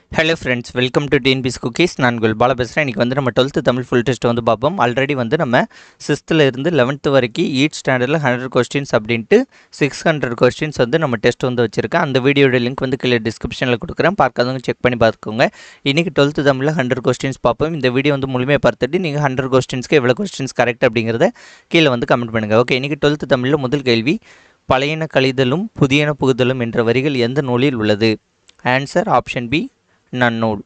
hello friends welcome to TNPSC cookies நான் உங்கள் பாலா பேசுகிறேன் இன்றைக்கி வந்து நம்ம டுவெல்த்து தமிழ் ஃபுல் டெஸ்ட் வந்து பார்ப்போம் ஆல்ரெடி வந்து நம்ம சிக்ஸ்த்தில் இருந்து லெவன்த்து வரைக்கும் ஈச் ஸ்டாண்டர்டில் ஹண்ட்ரட் கொஸ்டின்ஸ் அப்படின்ட்டு சிக்ஸ் ஹண்ட்ரட் கொஸ்டின்ஸ் வந்து நம்ம டெஸ்ட் வந்து வச்சுருக்கேன் அந்த வீடியோட லிங்க் வந்து கீழே டிஸ்கிரிப்ஷனில் கொடுக்குறேன் பார்க்காதவங்க செக் பண்ணி பார்த்துக்கோங்க இன்றைக்கி டுவெல்த்து தமிழில் ஹண்ட்ரட் கொஸ்டின்ஸ் பார்ப்போம் இந்த வீடியோ வந்து முழுமையாக பார்த்துட்டு நீங்கள் ஹண்ட்ரட் கொஸ்டின்ஸ்க்கு எவ்வளோ கொஸ்டின்ஸ் கரெக்ட் அப்படிங்கிறத கீழே வந்து கமெண்ட் பண்ணுங்கள் ஓகே இன்றைக்கி டுவெல்த்து தமிழில் முதல் கேள்வி பழையன கழிதலும் புதியன புகுதலும் என்ற வரிகள் எந்த நூலில் உள்ளது ஆன்சர் ஆப்ஷன் பி நன்னூல்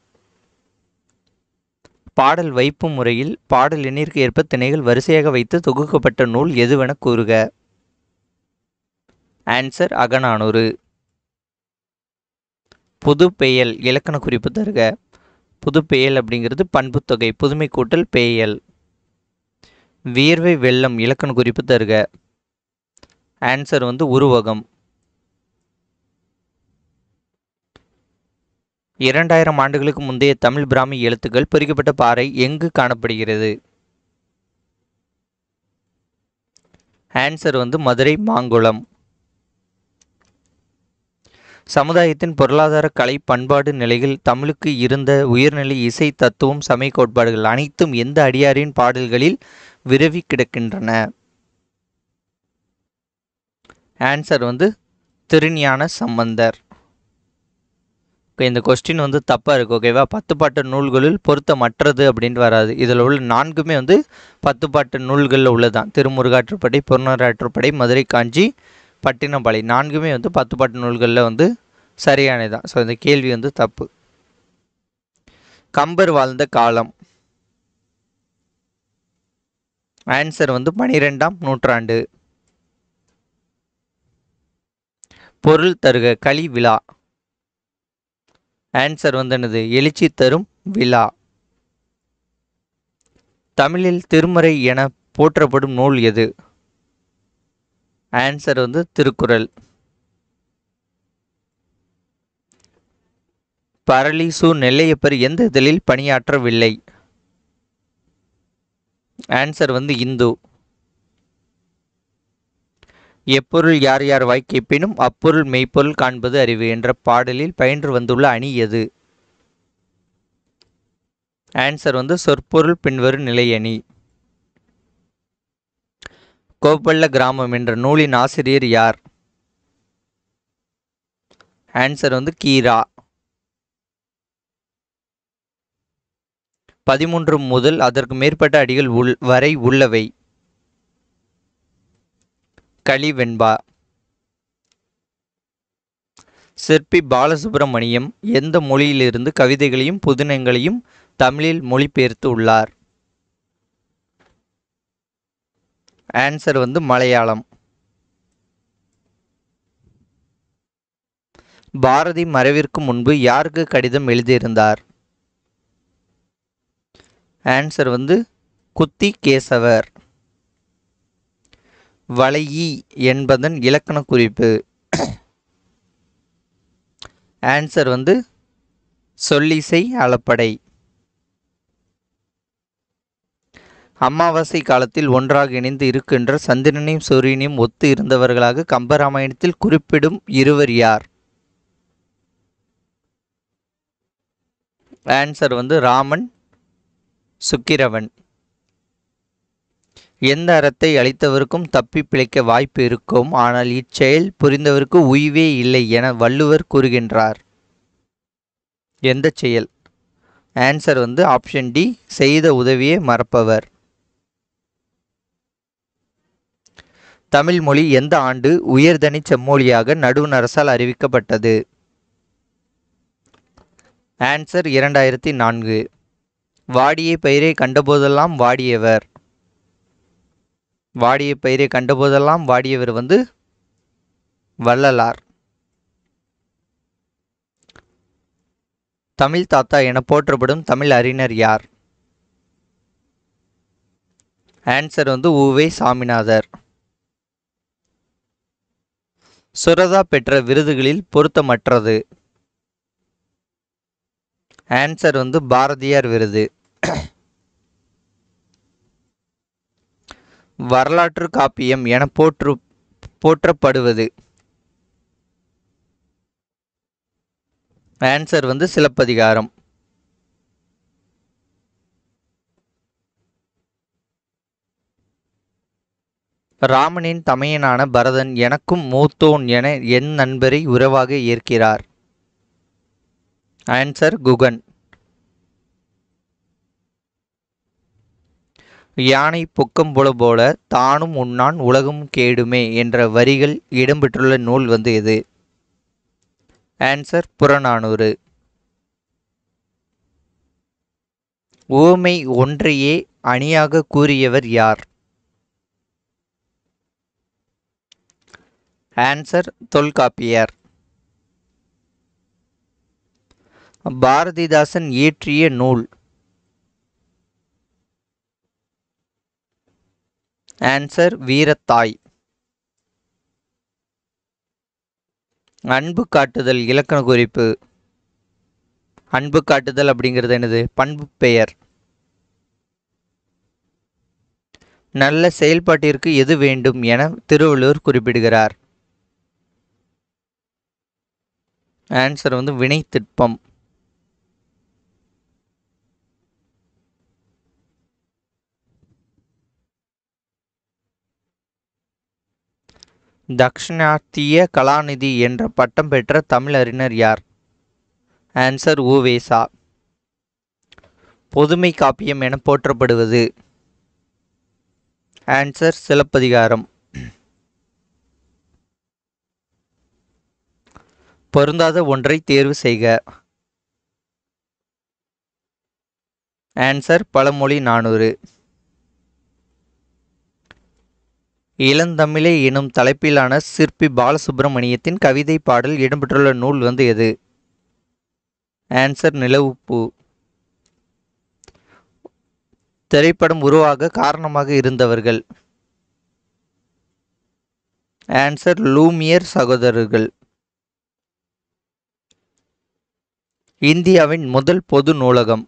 பாடல் வைப்பு முறையில் பாடல் எண்ணிற்கு ஏற்ப திணைகள் வரிசையாக வைத்து தொகுக்கப்பட்ட நூல் எதுவென கூறுக ஆன்சர் அகநானூறு புது பெயல் இலக்கண குறிப்பு தருக புது பெயல் அப்படிங்கிறது பண்புத்தொகை புதுமை கூட்டல் பெயல் வியர்வை வெள்ளம் இலக்கண குறிப்பு தருக ஆன்சர் வந்து உருவகம் இரண்டாயிரம் ஆண்டுகளுக்கு முந்தைய தமிழ் பிராமி எழுத்துக்கள் பொறிக்கப்பட்ட பாறை எங்கு காணப்படுகிறது ஆன்சர் வந்து மதுரை மாங்குளம் சமுதாயத்தின் பொருளாதார கலை பண்பாடு நிலைகள் தமிழுக்கு இருந்த உயர்நிலை இசை தத்துவம் சமய கோட்பாடுகள் அனைத்தும் எந்த அடியாரின் பாடல்களில் விரவி கிடக்கின்றன ஆன்சர் வந்து திருஞான சம்பந்தர் ஓகே இந்த கொஸ்டின் வந்து தப்பாக இருக்குது ஓகேவா பத்து பாட்டு நூல்களில் பொருத்தமற்றது அப்படின்ட்டு வராது இதில் உள்ள நான்குமே வந்து பத்து பாட்டு நூல்களில் உள்ளதான் திருமுருகாற்றுப்படை பொருணராற்றுப்படை மதுரை காஞ்சி பட்டினப்பாளை நான்குமே வந்து பத்து பாட்டு நூல்களில் வந்து சரியானது தான் ஸோ இந்த கேள்வி வந்து தப்பு கம்பர் வாழ்ந்த காலம் ஆன்சர் வந்து பனிரெண்டாம் நூற்றாண்டு பொருள் தருக களி விழா ஆன்சர் வந்து என்னது எழுச்சி தரும் விழா தமிழில் திருமறை என போற்றப்படும் நூல் எது ஆன்சர் வந்து திருக்குறள் பரளிசு நெல்லையப்பர் எந்த இதழில் பணியாற்றவில்லை ஆன்சர் வந்து இந்து எப்பொருள் யார் யார் வாய் கேட்பினும் அப்பொருள் மெய்ப்பொருள் காண்பது அறிவு என்ற பாடலில் பயின்று வந்துள்ள அணி எது ஆன்சர் வந்து சொற்பொருள் பின்வரும் நிலையணி கோப்பள்ள கிராமம் என்ற நூலின் ஆசிரியர் யார் ஆன்சர் வந்து கீரா பதிமூன்று முதல் அதற்கு மேற்பட்ட அடிகள் உள் வரை உள்ளவை களிவெண்பா சிற்பி பாலசுப்பிரமணியம் எந்த மொழியிலிருந்து கவிதைகளையும் புதினங்களையும் தமிழில் மொழிபெயர்த்து உள்ளார் ஆன்சர் வந்து மலையாளம் பாரதி மறைவிற்கு முன்பு யாருக்கு கடிதம் எழுதியிருந்தார் ஆன்சர் வந்து குத்தி கேசவர் வளையி என்பதன் இலக்கண குறிப்பு ஆன்சர் வந்து சொல்லிசை அளப்படை அமாவாசை காலத்தில் ஒன்றாக இணைந்து இருக்கின்ற சந்திரனையும் சூரியனையும் ஒத்து இருந்தவர்களாக கம்பராமாயணத்தில் குறிப்பிடும் இருவர் யார் ஆன்சர் வந்து ராமன் சுக்கிரவன் எந்த அறத்தை அளித்தவருக்கும் தப்பி பிழைக்க வாய்ப்பு இருக்கும் ஆனால் இச்செயல் புரிந்தவருக்கு உய்வே இல்லை என வள்ளுவர் கூறுகின்றார் எந்த செயல் ஆன்சர் வந்து ஆப்ஷன் டி செய்த உதவியை மறப்பவர் தமிழ் மொழி எந்த ஆண்டு உயர்தனி செம்மொழியாக நடுவண் அரசால் அறிவிக்கப்பட்டது ஆன்சர் இரண்டாயிரத்தி நான்கு வாடிய பயிரை கண்டபோதெல்லாம் வாடியவர் வாடிய பயிரை கண்டபோதெல்லாம் வாடியவர் வந்து வள்ளலார் தமிழ் தாத்தா என போற்றப்படும் தமிழ் அறிஞர் யார் ஆன்சர் வந்து உவே சாமிநாதர் சுரதா பெற்ற விருதுகளில் பொருத்தமற்றது ஆன்சர் வந்து பாரதியார் விருது வரலாற்று காப்பியம் என போற்று போற்றப்படுவது ஆன்சர் வந்து சிலப்பதிகாரம் ராமனின் தமையனான பரதன் எனக்கும் மூத்தோன் என என் நண்பரை உறவாக ஏற்கிறார் ஆன்சர் குகன் யானை பொக்கம் போல போல தானும் உண்ணான் உலகும் கேடுமே என்ற வரிகள் இடம்பெற்றுள்ள நூல் வந்து எது ஆன்சர் புறநானூறு ஓமை ஒன்றையே அணியாக கூறியவர் யார் ஆன்சர் தொல்காப்பியர் பாரதிதாசன் இயற்றிய நூல் ஆன்சர் வீரத்தாய் அன்பு காட்டுதல் இலக்கண குறிப்பு அன்பு காட்டுதல் அப்படிங்கிறது என்னது பண்பு பெயர் நல்ல செயல்பாட்டிற்கு எது வேண்டும் என திருவள்ளுவர் குறிப்பிடுகிறார் ஆன்சர் வந்து வினைத்திட்பம் தக்ஷணாத்திய கலாநிதி என்ற பட்டம் பெற்ற தமிழ் அறிஞர் யார் ஆன்சர் உவேசா பொதுமை காப்பியம் என போற்றப்படுவது ஆன்சர் சிலப்பதிகாரம் பொருந்தாத ஒன்றை தேர்வு செய்க ஆன்சர் பழமொழி நானூறு இளந்தமிழே எனும் தலைப்பிலான சிற்பி பாலசுப்பிரமணியத்தின் கவிதை பாடல் இடம்பெற்றுள்ள நூல் வந்து எது ஆன்சர் நிலவுப்பூ திரைப்படம் உருவாக காரணமாக இருந்தவர்கள் ஆன்சர் லூமியர் சகோதரர்கள் இந்தியாவின் முதல் பொது நூலகம்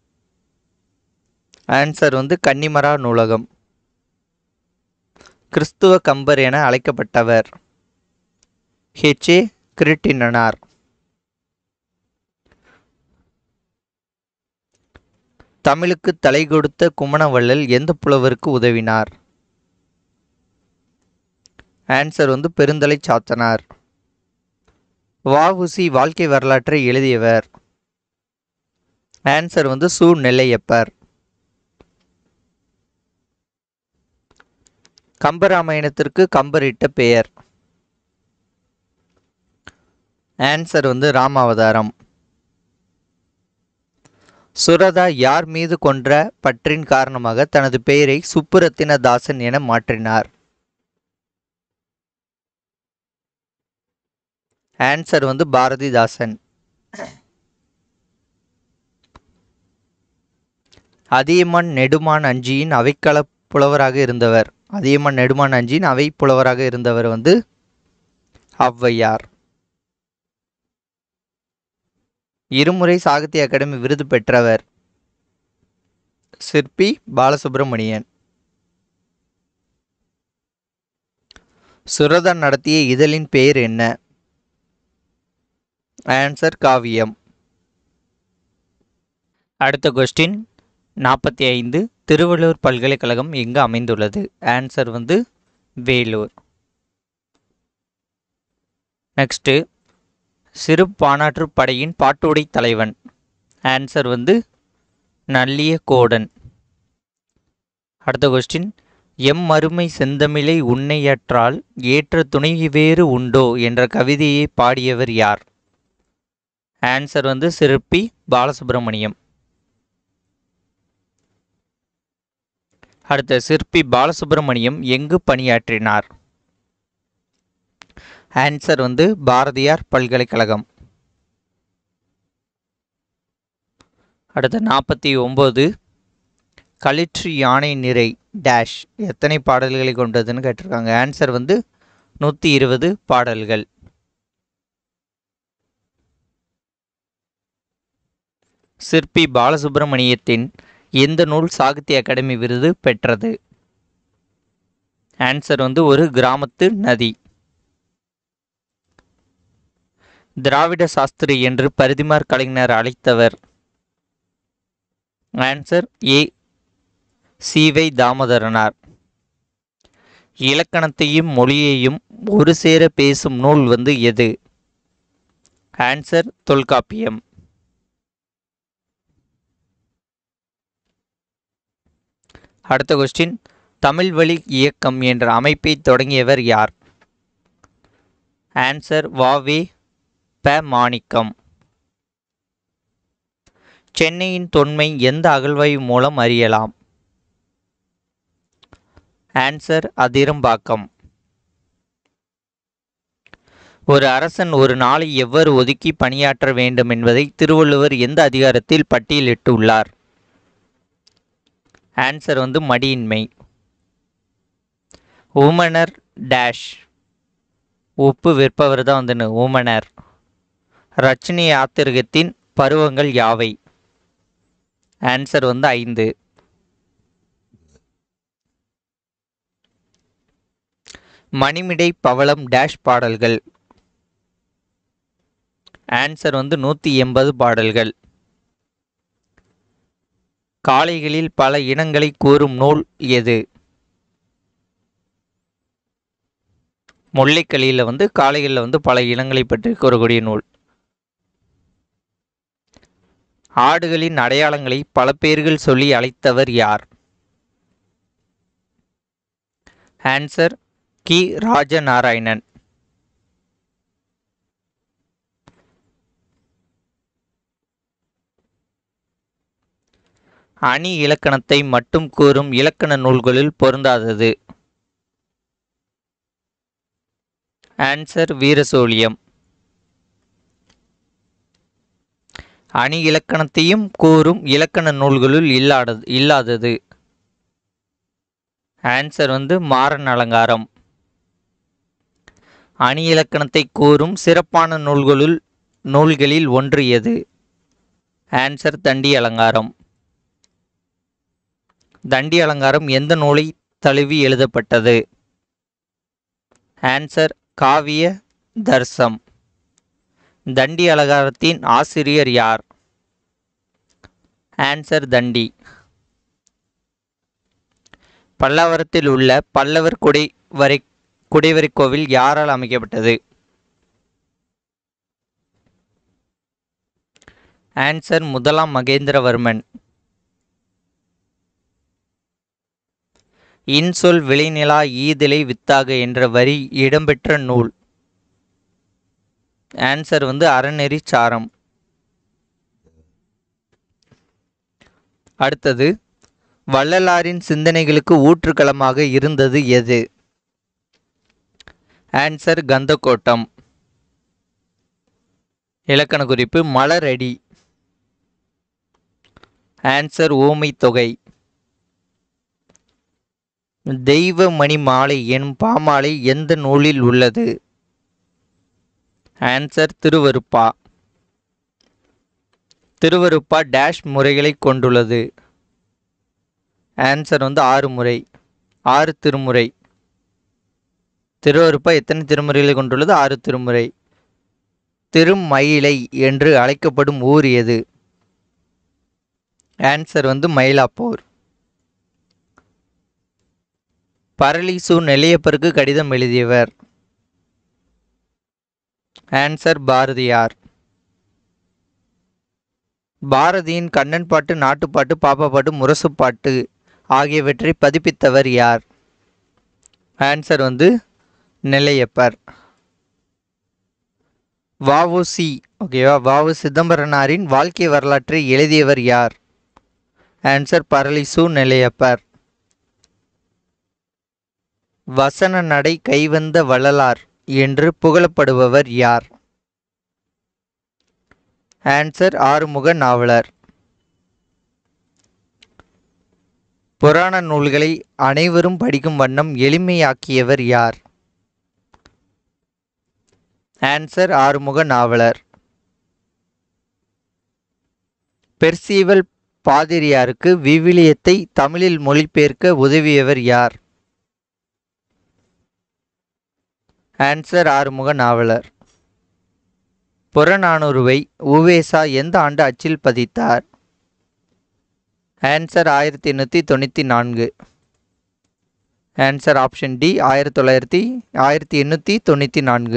ஆன்சர் வந்து கன்னிமரா நூலகம் கிறிஸ்துவ கம்பர் என அழைக்கப்பட்டவர் ஹெச்ஏ கிரிட்டினனார் தமிழுக்கு தலை கொடுத்த குமணவள்ளல் எந்த புலவருக்கு உதவினார் ஆன்சர் வந்து பெருந்தலை சாத்தனார் வஉசி வாழ்க்கை வரலாற்றை எழுதியவர் ஆன்சர் வந்து சு நெல்லையப்பர் கம்பராமாயணத்திற்கு கம்பரிட்ட பெயர் ஆன்சர் வந்து ராமாவதாரம் சுரதா யார் மீது கொன்ற பற்றின் காரணமாக தனது பெயரை சுப்புரத்தினதாசன் என மாற்றினார் ஆன்சர் வந்து பாரதிதாசன் அதியமான் நெடுமான் அஞ்சியின் அவைக்கள புலவராக இருந்தவர் அதியமான் நெடுமான் அஞ்சியின் அவை புலவராக இருந்தவர் வந்து ஔவையார் இருமுறை சாகித்ய அகாடமி விருது பெற்றவர் சிற்பி பாலசுப்பிரமணியன் சுரதா நடத்திய இதழின் பெயர் என்ன ஆன்சர் காவியம் அடுத்த கொஸ்டின் நாற்பத்தி ஐந்து திருவள்ளூர் பல்கலைக்கழகம் எங்கு அமைந்துள்ளது ஆன்சர் வந்து வேலூர் நெக்ஸ்ட்டு சிறு பானாற்று படையின் பாட்டுடை தலைவன் ஆன்சர் வந்து நல்லிய கோடன் அடுத்த கொஸ்டின் எம் மறுமை செந்தமிழை உன்னையற்றால் ஏற்ற துணை வேறு உண்டோ என்ற கவிதையை பாடியவர் யார் ஆன்சர் வந்து சிற்பி பாலசுப்ரமணியம் அடுத்த சிற்பி பாலசுப்ரமணியம் எங்கு பணியாற்றினார் ஆன்சர் வந்து பாரதியார் பல்கலைக்கழகம் அடுத்த நாற்பத்தி ஒம்பது களிற்று யானை நிறை டேஷ் எத்தனை பாடல்களை கொண்டதுன்னு கேட்டிருக்காங்க ஆன்சர் வந்து நூற்றி இருபது பாடல்கள் சிற்பி பாலசுப்ரமணியத்தின் எந்த நூல் சாகித்ய அகாடமி விருது பெற்றது ஆன்சர் வந்து ஒரு கிராமத்து நதி திராவிட சாஸ்திரி என்று பரிதிமார் கலைஞர் அழைத்தவர் ஆன்சர் ஏ சீவை தாமோதரனார் இலக்கணத்தையும் மொழியையும் ஒரு சேர பேசும் நூல் வந்து எது ஆன்சர் தொல்காப்பியம் அடுத்த கொஸ்டின் தமிழ் வழி இயக்கம் என்ற அமைப்பை தொடங்கியவர் யார் ஆன்சர் வாவே ப மாணிக்கம் சென்னையின் தொன்மை எந்த அகழ்வாய்வு மூலம் அறியலாம் ஆன்சர் அதிரம்பாக்கம் ஒரு அரசன் ஒரு நாளை எவ்வாறு ஒதுக்கி பணியாற்ற வேண்டும் என்பதை திருவள்ளுவர் எந்த அதிகாரத்தில் பட்டியலிட்டுள்ளார் ஆன்சர் வந்து மடியின்மை உமனர் டேஷ் உப்பு விற்பவர் தான் வந்து உமனர் ரச்சினி யாத்திரிகத்தின் பருவங்கள் யாவை ஆன்சர் வந்து ஐந்து மணிமிடை பவளம் டேஷ் பாடல்கள் ஆன்சர் வந்து நூற்றி எண்பது பாடல்கள் காளைகளில் பல இனங்களை கூறும் நூல் எது முல்லைக்கலியில் வந்து காளைகளில் வந்து பல இனங்களை பற்றி கூறக்கூடிய நூல் ஆடுகளின் அடையாளங்களை பல பேர்கள் சொல்லி அழைத்தவர் யார் ஆன்சர் கி ராஜநாராயணன் அணி இலக்கணத்தை மட்டும் கூறும் இலக்கண நூல்களில் பொருந்தாதது ஆன்சர் வீரசோழியம் அணி இலக்கணத்தையும் கூறும் இலக்கண நூல்களுள் இல்லாதது இல்லாதது ஆன்சர் வந்து மாறன் அலங்காரம் அணி இலக்கணத்தை கூறும் சிறப்பான நூல்களுள் நூல்களில் ஒன்று எது ஆன்சர் தண்டி அலங்காரம் தண்டி அலங்காரம் எந்த நூலை தழுவி எழுதப்பட்டது ஆன்சர் காவிய தர்சம் தண்டி அலங்காரத்தின் ஆசிரியர் யார் ஆன்சர் தண்டி பல்லாவரத்தில் உள்ள பல்லவர் குடைவரை குடைவரை கோவில் யாரால் அமைக்கப்பட்டது ஆன்சர் முதலாம் மகேந்திரவர்மன் இன்சொல் விளைநிலா ஈதிலை வித்தாக என்ற வரி இடம்பெற்ற நூல் ஆன்சர் வந்து அறநெறி சாரம் அடுத்தது வள்ளலாரின் சிந்தனைகளுக்கு ஊற்றுக்களமாக இருந்தது எது ஆன்சர் கந்தக்கோட்டம் இலக்கண குறிப்பு மலரடி ஆன்சர் ஊமை தொகை தெய்வ மணி மாலை எனும் பாமாலை எந்த நூலில் உள்ளது ஆன்சர் திருவருப்பா திருவருப்பா டேஷ் முறைகளை கொண்டுள்ளது ஆன்சர் வந்து ஆறு முறை ஆறு திருமுறை திருவருப்பா எத்தனை திருமுறைகளை கொண்டுள்ளது ஆறு திருமுறை திருமயிலை என்று அழைக்கப்படும் ஊர் எது ஆன்சர் வந்து மயிலாப்பூர் பரளிசு நெல்லையப்பருக்கு கடிதம் எழுதியவர் ஆன்சர் பாரதியார் பாரதியின் கண்ணன் பாட்டு நாட்டுப்பாட்டு பாப்பா பாட்டு முரசு பாட்டு ஆகியவற்றை பதிப்பித்தவர் யார் ஆன்சர் வந்து நெல்லையப்பர் வஉசி ஓகேவா வஉ சிதம்பரனாரின் வாழ்க்கை வரலாற்றை எழுதியவர் யார் ஆன்சர் பரளிசு நெல்லையப்பர் வசன நடை கைவந்த வள்ளலார் என்று புகழப்படுபவர் யார் ஆன்சர் ஆறுமுக நாவலர் புராண நூல்களை அனைவரும் படிக்கும் வண்ணம் எளிமையாக்கியவர் யார் ஆன்சர் ஆறுமுக நாவலர் பெர்சீவல் பாதிரியாருக்கு விவிலியத்தை தமிழில் மொழிபெயர்க்க உதவியவர் யார் ஆன்சர் ஆறுமுக நாவலர் புறநானூறுவை உவேசா எந்த ஆண்டு அச்சில் பதித்தார் ஆன்சர் ஆயிரத்தி எண்ணூற்றி தொண்ணூற்றி நான்கு ஆன்சர் ஆப்ஷன் டி ஆயிரத்தி தொள்ளாயிரத்தி ஆயிரத்தி எண்ணூற்றி தொண்ணூற்றி நான்கு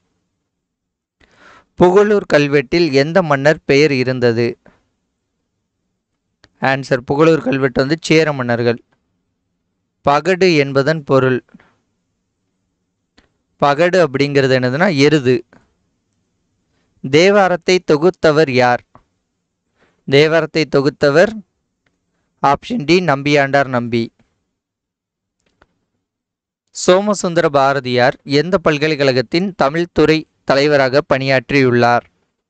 புகழூர் கல்வெட்டில் எந்த மன்னர் பெயர் இருந்தது ஆன்சர் புகழூர் கல்வெட்டு வந்து சேர மன்னர்கள் பகடு என்பதன் பொருள் பகடு அப்படிங்கிறது என்னதுன்னா எருது தேவாரத்தை தொகுத்தவர் யார் தேவாரத்தை தொகுத்தவர் ஆப்ஷன் டி நம்பியாண்டார் நம்பி சோமசுந்தர பாரதியார் எந்த பல்கலைக்கழகத்தின் தமிழ்துறை தலைவராக பணியாற்றியுள்ளார்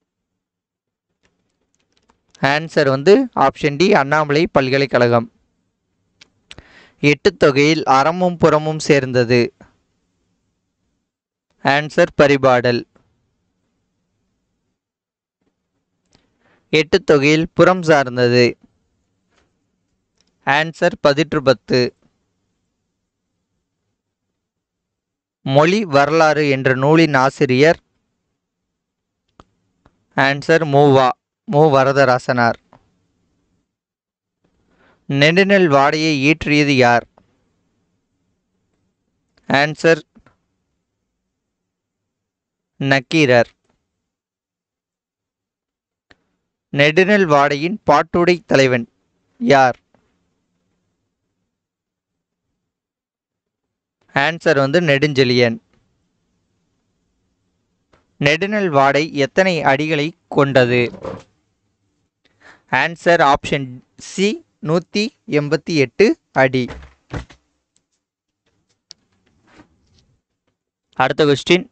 ஆன்சர் வந்து ஆப்ஷன் டி அண்ணாமலை பல்கலைக்கழகம் எட்டு தொகையில் அறமும் புறமும் சேர்ந்தது ஆன்சர் பரிபாடல் எட்டு தொகையில் புறம் சார்ந்தது ஆன்சர் பதிற்று பத்து மொழி வரலாறு என்ற நூலின் ஆசிரியர் ஆன்சர் மூவா மு வரதராசனார் நெடுநெல் வாடையை ஈற்றியது யார் ஆன்சர் நக்கீரர் நெடுநெல் வாடையின் பாட்டுடை தலைவன் யார் ஆன்சர் வந்து நெடுஞ்செழியன் நெடுநெல் வாடை எத்தனை அடிகளை கொண்டது ஆன்சர் ஆப்ஷன் சி நூற்றி எண்பத்தி எட்டு அடி அடுத்த கொஸ்டின்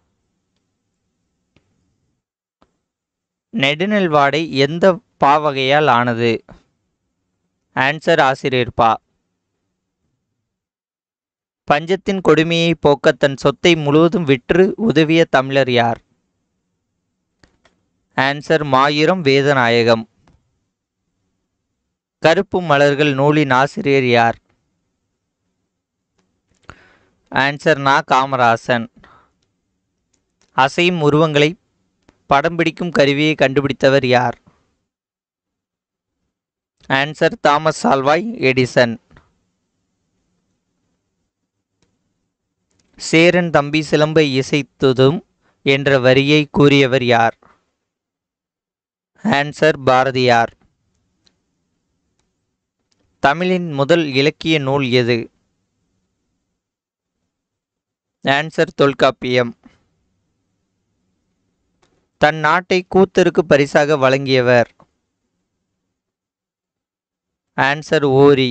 நெடுநெல் வாடை எந்த பாவகையால் ஆனது ஆன்சர் ஆசிரியர் பா பஞ்சத்தின் கொடுமையை போக்க தன் சொத்தை முழுவதும் விற்று உதவிய தமிழர் யார் ஆன்சர் மாயூரம் வேதநாயகம் கருப்பு மலர்கள் நூலின் ஆசிரியர் யார் ஆன்சர் நா காமராசன் அசையும் உருவங்களை படம் பிடிக்கும் கருவியை கண்டுபிடித்தவர் யார் answer Thomas Alva Edison Cheran தம்பி சிலம்பை இசைத்ததும் என்ற வரியை கூறியவர் யார் ஆன்சர் பாரதியார் தமிழின் முதல் இலக்கிய நூல் எது ஆன்சர் தொல்காப்பியம் தன் நாட்டை கூத்தருக்கு பரிசாக வழங்கியவர் ஆன்சர் ஓரி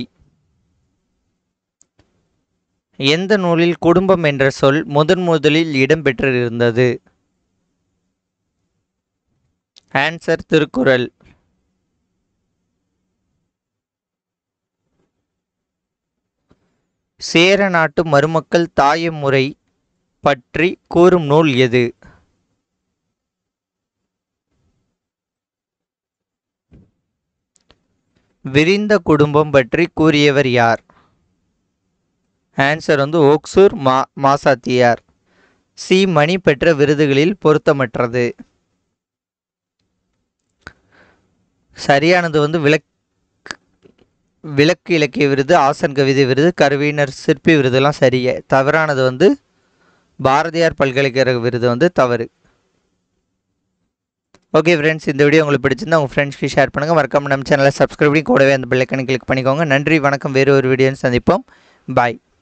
எந்த நூலில் குடும்பம் என்ற சொல் முதன் முதலில் இடம்பெற்றிருந்தது ஆன்சர் திருக்குறள் சேர நாட்டு மருமக்கள் தாய முறை பற்றி கூறும் நூல் எது விரிந்த குடும்பம் பற்றி கூறியவர் யார் ஆன்சர் வந்து ஓக்சூர் மா மாசாத்தியார் சி மணி பெற்ற விருதுகளில் பொருத்தமற்றது சரியானது வந்து விளக் விளக்கு இலக்கிய விருது ஆசன் கவிதை விருது கருவியினர் சிற்பி விருதுலாம் சரியே தவறானது வந்து பாரதியார் பல்கலைக்கழக விருது வந்து தவறு ஓகே ஃப்ரெண்ட்ஸ் இந்த வீடியோ உங்களுக்கு பிடிச்சிருந்தா உங்கள் ஃப்ரெண்ட்ஸ்க்கு ஷேர் பண்ணுங்கள் மறக்காம நம்ம சேனலை சப்ஸ்கிரைப் பண்ணி கூடவே அந்த பெல்லைக்கனை கிளிக் பண்ணிக்கோங்க நன்றி வணக்கம் வேறு ஒரு வீடியோன்னு சந்திப்போம் பாய்